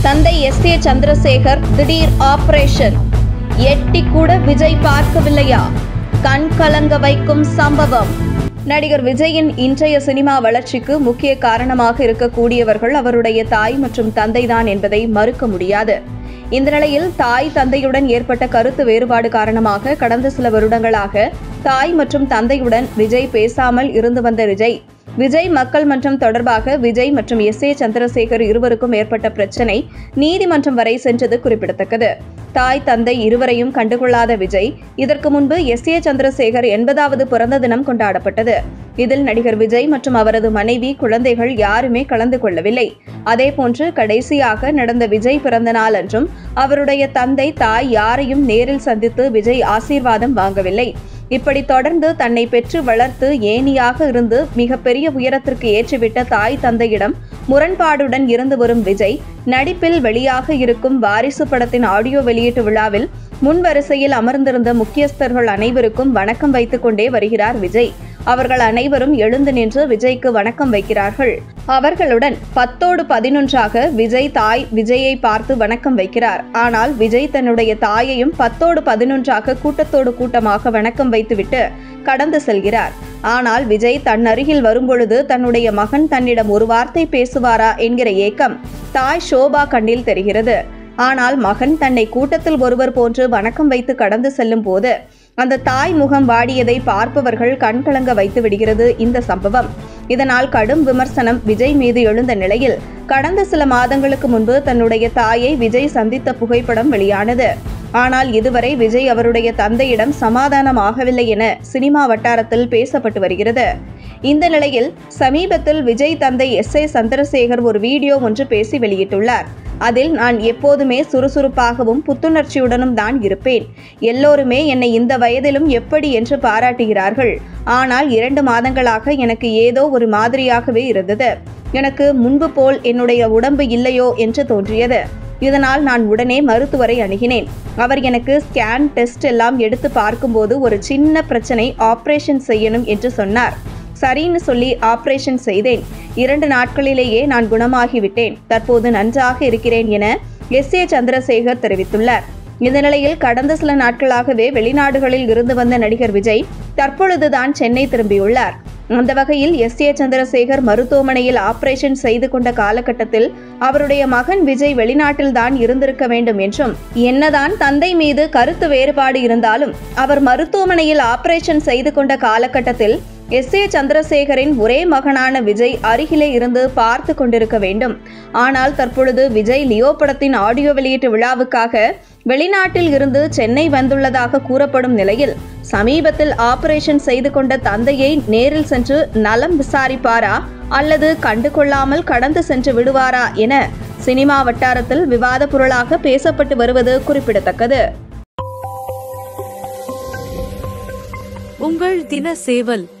தந்தை S A Chandrasekhar திடீர் operation எட்டி கூட விஜய் பார்க்கவில்லையா கண் கலங்க வைக்கும் சம்பவம் நடிகர் விஜயின் இன்றைய சினிமா வளர்ச்சிக்கு முக்கிய காரணமாக இருக்கக்கூடியவர்கள் அவருடைய தாய் மற்றும் தந்தைதான் என்பதை மறுக்க முடியாது இந்த நிலையில் தாய் தந்தையுடன் ஏற்பட்ட கருத்து வேறுபாடு காரணமாக கடந்த சில வருடங்களாக தாய் மற்றும் தந்தையுடன் விஜய் பேசாமல் இருந்து வந்த விஜய் விஜய் மக்கள் மன்றம் தொடர்பாக விஜய் மற்றும் எஸ் ஏ சந்திரசேகர் இருவருக்கும் ஏற்பட்ட பிரச்சனை நீதிமன்றம் வரை சென்றது குறிப்பிடத்தக்கது தாய் தந்தை இருவரையும் கண்டுகொள்ளாத விஜய் இதற்கு முன்பு எஸ் ஏ சந்திரசேகர் எண்பதாவது பிறந்த தினம் கொண்டாடப்பட்டது இதில் நடிகர் விஜய் மற்றும் அவரது மனைவி குழந்தைகள் யாருமே கலந்து கொள்ளவில்லை அதேபோன்று கடைசியாக நடந்த விஜய் பிறந்த நாள் அன்றும் அவருடைய தந்தை தாய் யாரையும் நேரில் சந்தித்து விஜய் ஆசீர்வாதம் வாங்கவில்லை இப்படி தொடர்ந்து தன்னை பெற்று வளர்த்து ஏணியாக இருந்து மிகப்பெரிய உயரத்திற்கு ஏற்றிவிட்ட தாய் தந்தையிடம் முரண்பாடுடன் இருந்து வரும் விஜய் நடிப்பில் வெளியாக இருக்கும் வாரிசு படத்தின் ஆடியோ வெளியீட்டு விழாவில் முன் வரிசையில் அமர்ந்திருந்த முக்கியஸ்தர்கள் அனைவருக்கும் வணக்கம் வைத்துக் கொண்டே வருகிறார் விஜய் அவர்கள் அனைவரும் எழுந்து நின்று விஜய்க்கு வணக்கம் வைக்கிறார்கள் அவர்களுடன் பத்தோடு பதினொன்றாக விஜய் தாய் விஜயை பார்த்து வணக்கம் வைக்கிறார் ஆனால் விஜய் தன்னுடைய தாயையும் பத்தோடு பதினொன்றாக கூட்டத்தோடு கூட்டமாக வணக்கம் வைத்துவிட்டு கடந்து செல்கிறார் ஆனால் விஜய் தன் அருகில் வரும்பொழுது தன்னுடைய மகன் தன்னிடம் ஒரு வார்த்தை பேசுவாரா என்கிற ஏக்கம் தாய் ஷோபா கண்ணில் தெரிகிறது ஆனால் மகன் தன்னை கூட்டத்தில் ஒருவர் போன்று வணக்கம் வைத்து கடந்து செல்லும் போது அந்த தாய் முகம் வாடியதை பார்ப்பவர்கள் கண்கலங்க வைத்து விடுகிறது இந்த சம்பவம் இதனால் கடும் விமர்சனம் விஜய் மீது எழுந்த நிலையில் கடந்த சில மாதங்களுக்கு முன்பு தன்னுடைய தாயை விஜய் சந்தித்த புகைப்படம் வெளியானது ஆனால் இதுவரை விஜய் அவருடைய தந்தையிடம் சமாதானமாகவில்லை என சினிமா வட்டாரத்தில் பேசப்பட்டு வருகிறது இந்த நிலையில் சமீபத்தில் விஜய் தந்தை எஸ் ஏ சந்திரசேகர் ஒரு வீடியோ ஒன்று பேசி வெளியிட்டுள்ளார் அதில் நான் எப்போதுமே சுறுசுறுப்பாகவும் புத்துணர்ச்சியுடனும் தான் இருப்பேன் எல்லோருமே என்னை இந்த வயதிலும் எப்படி என்று பாராட்டுகிறார்கள் ஆனால் இரண்டு மாதங்களாக எனக்கு ஏதோ ஒரு மாதிரியாகவே இருந்தது எனக்கு முன்பு போல் என்னுடைய உடம்பு இல்லையோ என்று தோன்றியது இதனால் நான் உடனே மருத்துவரை அணுகினேன் அவர் எனக்கு ஸ்கேன் டெஸ்ட் எல்லாம் எடுத்து பார்க்கும்போது ஒரு சின்ன பிரச்சனை ஆபரேஷன் செய்யணும் என்று சொன்னார் சரின்னு சொல்லி ஆபரேஷன் செய்தேன் இரண்டு நாட்களிலேயே நான் குணமாகிவிட்டேன் தற்போது நன்றாக இருக்கிறேன் என எஸ் ஏ சந்திரசேகர் தெரிவித்துள்ளார் இந்த நிலையில் கடந்த சில நாட்களாகவே வெளிநாடுகளில் இருந்து வந்த நடிகர் விஜய் தற்பொழுதுதான் சென்னை திரும்பியுள்ளார் அந்த வகையில் எஸ் ஏ சந்திரசேகர் மருத்துவமனையில் ஆபரேஷன் செய்து கொண்ட காலகட்டத்தில் அவருடைய மகன் விஜய் வெளிநாட்டில் தான் இருந்திருக்க வேண்டும் என்றும் என்னதான் தந்தை மீது கருத்து வேறுபாடு இருந்தாலும் அவர் மருத்துவமனையில் ஆபரேஷன் செய்து கொண்ட காலகட்டத்தில் எஸ் ஏ சந்திரசேகரின் ஒரே மகனான விஜய் அருகிலே இருந்து பார்த்து கொண்டிருக்க வேண்டும் ஆனால் தற்பொழுது விஜய் லியோ படத்தின் ஆடியோ வெளியீட்டு விழாவுக்காக வெளிநாட்டில் இருந்து சென்னை வந்துள்ளதாக கூறப்படும் நிலையில் சமீபத்தில் ஆபரேஷன் செய்து கொண்ட தந்தையை நேரில் சென்று நலம் விசாரிப்பாரா அல்லது கண்டு கொள்ளாமல் கடந்து சென்று விடுவாரா என சினிமா வட்டாரத்தில் விவாத பொருளாக பேசப்பட்டு வருவது குறிப்பிடத்தக்கது உங்கள் தின சேவல்